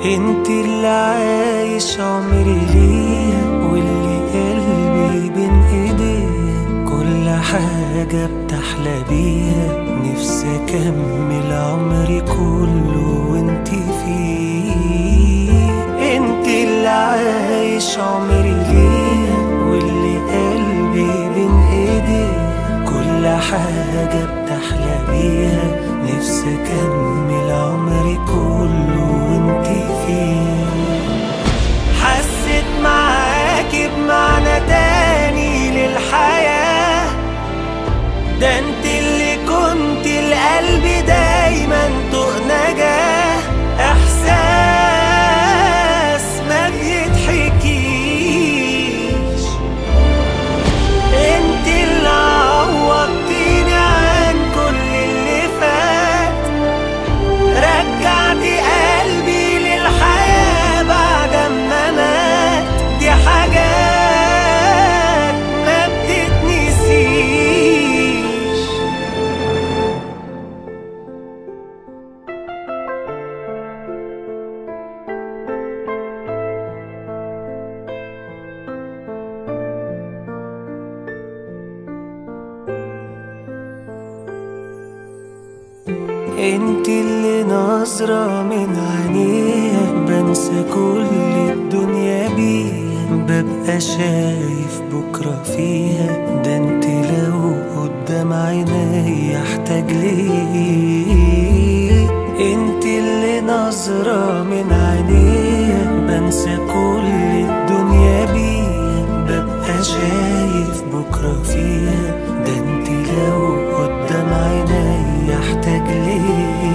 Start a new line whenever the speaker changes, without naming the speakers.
انت اللي عايش عمري ليا واللي قلبي بين ايديا كل حاجة بتحلى بيها نفسي اكمل عمري كله وانت فيه انت اللي عايش عمري ليا واللي قلبي بين ايديا كل حاجة بتحلى بيها نفسي اكمل عمري كله وانت فيه حسيت معاكي بمعنى تاني للحياة ده انت اللي كنت القلب دايما طوق نجاة احساس ما بيتحكيش انت اللي عوضتيني عن كل اللي فات رجعتي قلبي للحياة بعد ما مات دي حاجات ما بتتنسيش انت اللي نظرة من عينيها بنسى كل الدنيا بيها ببقى شايف بكرة فيها ده انت لو قدام عيني احتاج ليه انت اللي نظرة من عينيها بنسى كل الدنيا بيها ببقى شايف بكرة فيها ده انت لو قدام عيني احتاج ليه